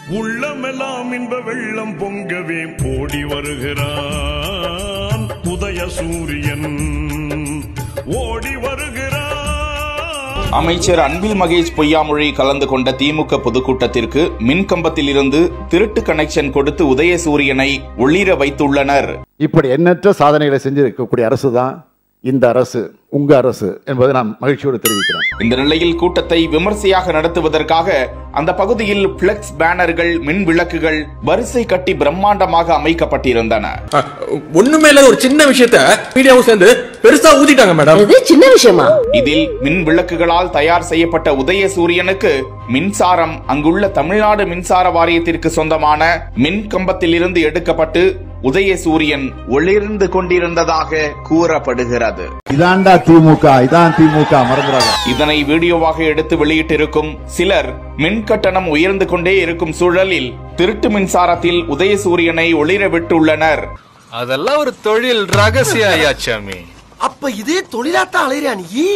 உள்ளமெல்லாம் இன்ப வெள்ளம் பொங்கவே ஓடி வருகிறான் உதய சூரியன் ஓடி வருகிறான் அமைச்சர் அன்பில் மகேஷ் பொய்யாமொழி கலந்து கொண்ட திமுக பொதுக்கூட்டத்திற்கு மின்கம்பத்தில் இருந்து திருட்டு கனெக்ஷன் கொடுத்து உதயசூரியனை ஒளிர வைத்துள்ளனர் இப்படி எண்ணற்ற சாதனைகளை செஞ்சிருக்கக்கூடிய அரசு தான் இந்த அரசு உங்க அரசு என்பதை நான் மகிழ்ச்சியோடு தெரிவிக்கிறேன் இந்த நிலையில் கூட்டத்தை விமர்சையாக நடத்துவதற்காக அந்த பகுதியில் பிளெக்ஸ் பேனர்கள் மின் விளக்குகள் வரிசை கட்டி பிரம்மாண்டமாக அமைக்கப்பட்டிருந்தன ஒண்ணுமே இல்லாத ஒரு சின்ன விஷயத்த மீடியாவும் சேர்ந்து பெருசா ஊதிட்டாங்க மேடம் இது சின்ன விஷயமா இதில் மின் விளக்குகளால் தயார் செய்யப்பட்ட உதயசூரியனுக்கு மின்சாரம் அங்குள்ள தமிழ்நாடு மின்சார வாரியத்திற்கு சொந்தமான மின் கம்பத்திலிருந்து எடுக்கப்பட்டு உதயசூரியன் ஒளிர்ந்து கொண்டிருந்ததாக கூறப்படுகிறது இதாண்டா திமுக இதான் திமுக மறந்துடாத இதனை வீடியோவாக எடுத்து வெளியிட்டிருக்கும் சிலர் மின் கட்டணம் உயர்ந்து கொண்டே இருக்கும் சூழலில் திருட்டு மின்சாரத்தில் உதயசூரியனை ஒளிர விட்டுள்ளனர் அதெல்லாம் ஒரு தொழில் ரகசிய ஐயாச்சாமி அப்ப இதே தொழிலாத்தான் அலையிறியா நீ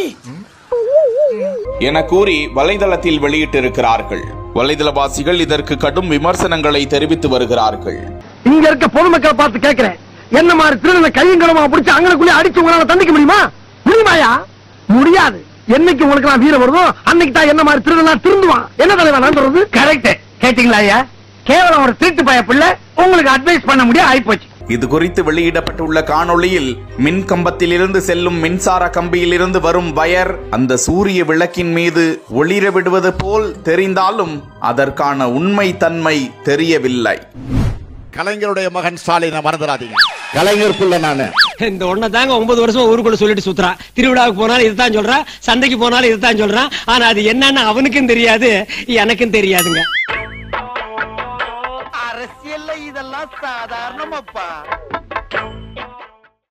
என கூறி வலைதளத்தில் வெளியிட்டிருக்கிறார்கள் வலைதளவாசிகள் இதற்கு கடும் விமர்சனங்களை தெரிவித்து வருகிறார்கள் இங்க இருக்க பொதுமக்களை பார்த்து கேக்குறேன் என்ன மாதிரி திருடனை கையங்களமா பிடிச்சு அங்கனக்குள்ளே அடிச்சு உங்களால தண்டிக்க முடியுமா முடியுமாயா முடியாது என்னைக்கு உங்களுக்கு நான் வீரம் வருதோ அன்னைக்கு தான் என்ன மாதிரி திருடனா திருந்துவான் என்ன தலைவா நான் சொல்றது கரெக்ட் கேட்டீங்களா ஐயா கேவலம் ஒரு திருட்டு பய பிள்ளை உங்களுக்கு அட்வைஸ் பண்ண முடியாது ஆயிப்போச்சு இது குறித்து வெளியிடப்பட்டுள்ள காணொளியில் மின் கம்பத்திலிருந்து செல்லும் மின்சார கம்பியிலிருந்து வரும் வயர் அந்த சூரிய விளக்கின் மீது ஒளிர விடுவது போல் தெரிந்தாலும் அதற்கான உண்மை தன்மை தெரியவில்லை கலைஞருடைய மகன் ஸ்டாலினை மறந்துடாதீங்க கலைஞர் புள்ள நானு இந்த ஒன்ன தாங்க ஒன்பது வருஷம் ஊருக்குள்ள சொல்லிட்டு சுத்துறான் திருவிழாவுக்கு போனாலும் இதுதான் சொல்றான் சந்தைக்கு போனாலும் இதுதான் சொல்றான் ஆனா அது என்னன்னு அவனுக்கும் தெரியாது எனக்கும் தெரியாதுங்க அரசியல்ல இதெல்லாம் சாதாரணமாப்பா